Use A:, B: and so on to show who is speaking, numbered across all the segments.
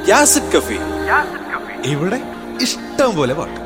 A: യാസിഡ് കഫി ഇവിടെ ഇഷ്ടം പോലെ പാട്ട്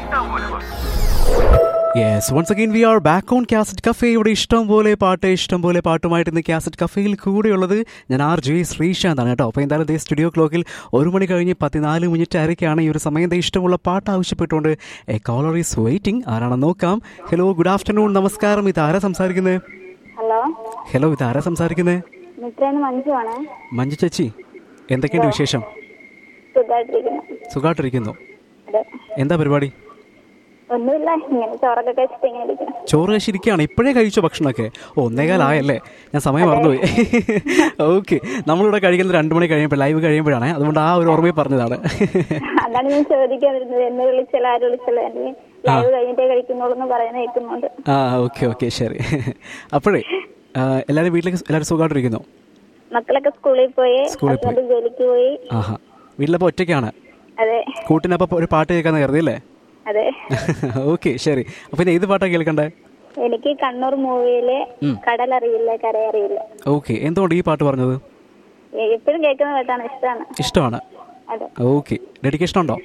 B: yes once again we are back on cassette cafe ഇവിടെ ഇഷ്ടം പോലെ പാട്ട് ഇഷ്ടം പോലെ പാട്ടുമായിട്ട് ഇന്ന് കാസറ്റ് കഫേയിൽ കൂടെയുള്ളത് ഞാൻ ആർ ജെ ശ്രീശാന്താണ് കേട്ടോ അപ്പോൾ എന്തായാലും ദേ സ്റ്റുഡിയോ ക്ലോക്കിൽ ഒരു മണി കഴിഞ്ഞ് പതിനാല് മിനിറ്റ് ആയിരിക്കാണ് ഈ ഒരു സമയം ദേ ഇഷ്ടമുള്ള പാട്ട് ആവശ്യപ്പെട്ടുകൊണ്ട് എ കോളർ ഈസ് വെയിറ്റിംഗ് ആരാണെന്ന് നോക്കാം ഹലോ ഗുഡ് ആഫ്റ്റർനൂൺ നമസ്കാരം ഇത് ആരാ സംസാരിക്കുന്നത്
C: ഹലോ
B: ഹലോ ഇത് ആരാ സംസാരിക്കുന്നത്
C: മിത്രേന്ന് മഞ്ജുവാണ്
B: മഞ്ജു ചേച്ചി എന്തൊക്കെയുണ്ട് വിശേഷം
C: സുഖമായിട്ടിരിക്കുന്നു
B: സുഖമായിട്ടിരിക്കുന്നു
C: അതെ
B: എന്താ പരിപാടി
C: ഒന്നുമില്ല ഇങ്ങനെ ചോറൊക്കെ കഴിച്ചിട്ട് ഇങ്ങനെ ഇരിക്കുന്നു
B: ചോറ് കഴിച്ചിരിക്കുകയാണ് ഇപ്പോഴേ കഴിച്ചോ ഭക്ഷണമൊക്കെ ഓ, ഒന്നേകാലായല്ലേ ഞാൻ സമയം മറന്നുപോയി ഓക്കെ നമ്മളിവിടെ കഴിക്കുന്നത് രണ്ട് മണി കഴിയുമ്പോൾ ലൈവ് കഴിയുമ്പോഴാണ് അതുകൊണ്ട് ആ ഒരു ഓർമ്മയിൽ പറഞ്ഞതാണ്
C: അതാണ് ഞാൻ ചോദിക്കാൻ വരുന്നത് എന്നെ വിളിച്ചാൽ ആര് വിളിച്ചാലും അല്ലെങ്കിൽ ലൈവ് കഴിഞ്ഞിട്ടേ കഴിക്കുന്നുള്ളൂ എന്ന് പറയുന്നത് കേൾക്കുന്നുണ്ട്
B: ആ ഓക്കെ ഓക്കെ ശരി അപ്പോഴേ ആ, എല്ലാവരും വീട്ടിലേക്ക് എല്ലാവരും സുഖമായിട്ടിരിക്കുന്നു
C: മക്കളൊക്കെ സ്കൂളിൽ പോയി
B: സ്കൂളിൽ പോയി.
C: ഹസ്ബൻഡ് ജോലിക്ക് പോയി
B: ആഹാ വീട്ടിലപ്പോൾ ഒറ്റയ്ക്കാണ്
C: അതെ
B: കൂട്ടിനപ്പോൾ ഒരു പാട്ട് കേൾക്കാന്ന് കരുതിയല്ലേ
C: അതെ
B: ഓക്കെ ശരി അപ്പോൾ ഇത് ഏത് പാട്ടാണ് കേൾക്കണ്ടേ
C: എനിക്ക് കണ്ണൂർ മൂവിയിലെ കടലറിയില്ല കരയറിയില്ല
B: ഓക്കെ എന്തുകൊണ്ട് ഈ പാട്ട് പറഞ്ഞത്
C: എപ്പോഴും കേൾക്കുന്ന പാട്ടാണ് ഇഷ്ടമാണ്
B: ഇഷ്ടമാണ്
C: അതെ
B: ഓക്കെ ഡെഡിക്കേഷൻ ഉണ്ടോ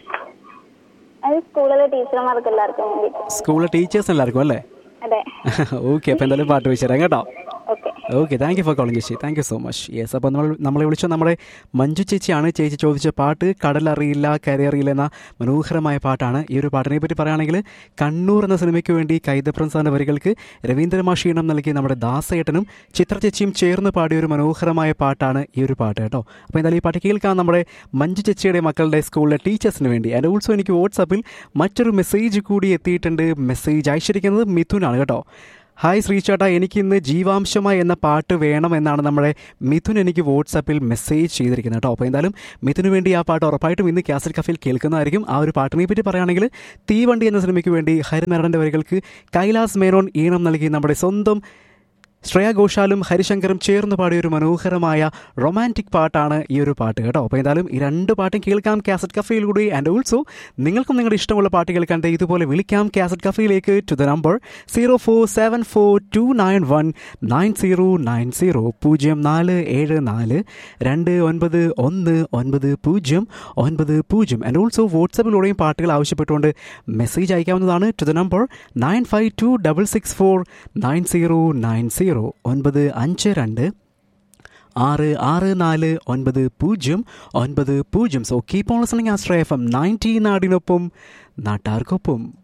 C: അത് സ്കൂളിലെ ടീച്ചർമാർക്ക് എല്ലാവർക്കും വേണ്ടിയിട്ട്
B: സ്കൂളിലെ ടീച്ചേഴ്സ് എല്ലാവർക്കും അല്ലേ
C: അതെ
B: ഓക്കെ അപ്പോൾ എന്തായാലും പാട്ട് വെച്ച് തരാം കേട്ടോ
C: okay
B: okay thank you for calling ചേച്ചി thank you so much yes അപ്പോൾ നമ്മൾ നമ്മളെ വിളിച്ച നമ്മുടെ മഞ്ജു ചേച്ചിയാണ് ചേച്ചി ചോദിച്ച പാട്ട് കടലറിയില്ല കരയറിയില്ല എന്ന മനോഹരമായ പാട്ടാണ് ഈ ഒരു പാട്ടിനെ പറ്റി പറയുകയാണെങ്കിൽ കണ്ണൂർ എന്ന സിനിമയ്ക്ക് വേണ്ടി കൈതപ്രം സാറിൻ്റെ വരികൾക്ക് രവീന്ദ്രമാഷീണം നൽകി നമ്മുടെ ദാസേട്ടനും ചിത്ര ചേച്ചിയും ചേർന്ന് പാടിയ ഒരു മനോഹരമായ പാട്ടാണ് ഈ ഒരു പാട്ട് കേട്ടോ അപ്പോൾ എന്തായാലും ഈ പാട്ട് കേൾക്കാൻ നമ്മുടെ മഞ്ജു ചേച്ചിയുടെ മക്കളുടെ സ്കൂളിലെ ടീച്ചേഴ്സിന് വേണ്ടി ആൻഡ് ഓൾസോ എനിക്ക് വാട്സാപ്പിൽ മറ്റൊരു മെസ്സേജ് കൂടി എത്തിയിട്ടുണ്ട് മെസ്സേജ് അയച്ചിരിക്കുന്നത് മിഥുനാണ് കേട്ടോ ഹായ് ശ്രീചേട്ടാ എനിക്ക് ഇന്ന് ജീവാംശമായി എന്ന പാട്ട് വേണം എന്നാണ് നമ്മുടെ മിഥുൻ എനിക്ക് വാട്സാപ്പിൽ മെസ്സേജ് ചെയ്തിരിക്കുന്നത് കേട്ടോ അപ്പോൾ എന്തായാലും മിഥുന് വേണ്ടി ആ പാട്ട് ഉറപ്പായിട്ടും ഇന്ന് കാസറ്റ് കഫയിൽ കേൾക്കുന്നതായിരിക്കും ആ ഒരു പാട്ടിനെ പറ്റി പറയുകയാണെങ്കിൽ തീവണ്ടി എന്ന സിനിമയ്ക്ക് വേണ്ടി ഹരിനാരായണൻ്റെ വരികൾക്ക് കൈലാസ് മേനോൻ ഈണം നൽകി നമ്മുടെ സ്വന്തം ശ്രേയ ഘോഷാലും ഹരിശങ്കറും ചേർന്ന് പാടിയ ഒരു മനോഹരമായ റൊമാൻറ്റിക് പാട്ടാണ് ഈ ഒരു പാട്ട് കേട്ടോ അപ്പോൾ എന്തായാലും ഈ രണ്ട് പാട്ടും കേൾക്കാം കാസറ്റ് കഫയിലൂടെ ആൻഡ് ഓൾസോ നിങ്ങൾക്കും നിങ്ങളുടെ ഇഷ്ടമുള്ള പാട്ട് കേൾക്കാൻ ദേ ഇതുപോലെ വിളിക്കാം കാസറ്റ് കഫയിലേക്ക് to the number zero four seven four two nine one nine zero nine zero പൂജ്യം നാല് ഏഴ് നാല് രണ്ട് ഒൻപത് ഒന്ന് ഒൻപത് പൂജ്യം ഒൻപത് പൂജ്യം ആൻഡ് ഓൾസോ വാട്സപ്പിലൂടെയും പാട്ടുകൾ ആവശ്യപ്പെട്ടുകൊണ്ട് മെസ്സേജ് അയക്കാവുന്നതാണ് to the number nine five two double six four nine zero nine zero ഒൻപത് അഞ്ച് രണ്ട് ആറ് ആറ് നാല് ഒൻപത് പൂജ്യം ഒൻപത് പൂജ്യം സോ കീപ്പ് ഓൺ ലിസണിങ് ആസ്ട്രേ എഫ് എം നയൻറ്റി നാടിനൊപ്പം നാട്ടാർക്കൊപ്പം